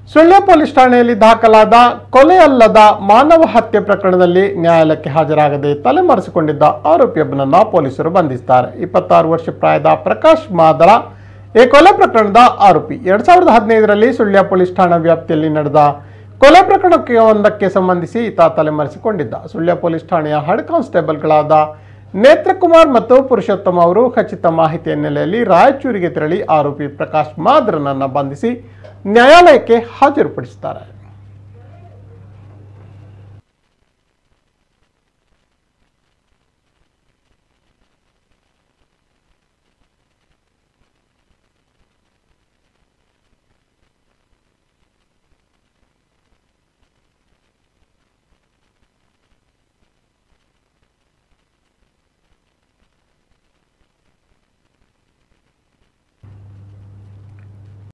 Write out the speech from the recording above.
Sullia police ಠಾಣೆಯಲ್ಲಿ ದಾಖಲಾದ ಕೊಲೆ ಅಲ್ಲದ ಮಾನವ ಹತ್ಯೆ ಪ್ರಕರಣದಲ್ಲಿ ನ್ಯಾಯಾಲಯಕ್ಕೆ ಹಾಜರಾಗದೆ ತಲೆಮರೆಸಿಕೊಂಡಿದ್ದ ಆರೋಪಿಯೊಬ್ಬನನ್ನ ಪೊಲೀಸರು ಬಂಧಿಸಿದ್ದಾರೆ ಇಪ್ಪತ್ತಾರು ವರ್ಷ ಪ್ರಾಯದ ಪ್ರಕಾಶ್ ಮಾದಳ ಈ ಕೊಲೆ ಪ್ರಕರಣದ ಆರೋಪಿ ಎರಡ್ ಸಾವಿರದ ಹದಿನೈದರಲ್ಲಿ ಸುಳ್ಯ ಪೊಲೀಸ್ ಠಾಣಾ ವ್ಯಾಪ್ತಿಯಲ್ಲಿ ನಡೆದ ಕೊಲೆ ಪ್ರಕರಣಕ್ಕೆ ಒಂದಕ್ಕೆ ಸಂಬಂಧಿಸಿ ಈತ ತಲೆಮರೆಸಿಕೊಂಡಿದ್ದ ಸುಳ್ಯ ಪೊಲೀಸ್ ಠಾಣೆಯ ಹೆಡ್ ಕಾನ್ಸ್ಟೇಬಲ್ಗಳಾದ ನೇತ್ರಕುಮಾರ್ ಮತ್ತು ಪುರುಷೋತ್ತಮ ಅವರು ಖಚಿತ ಮಾಹಿತಿಯ ಹಿನ್ನೆಲೆಯಲ್ಲಿ ರಾಯಚೂರಿಗೆ ತೆರಳಿ ಆರೋಪಿ ಪ್ರಕಾಶ್ ಮಾದ್ರನನ್ನ ಬಂಧಿಸಿ ನ್ಯಾಯಾಲಯಕ್ಕೆ ಹಾಜರುಪಡಿಸಿದ್ದಾರೆ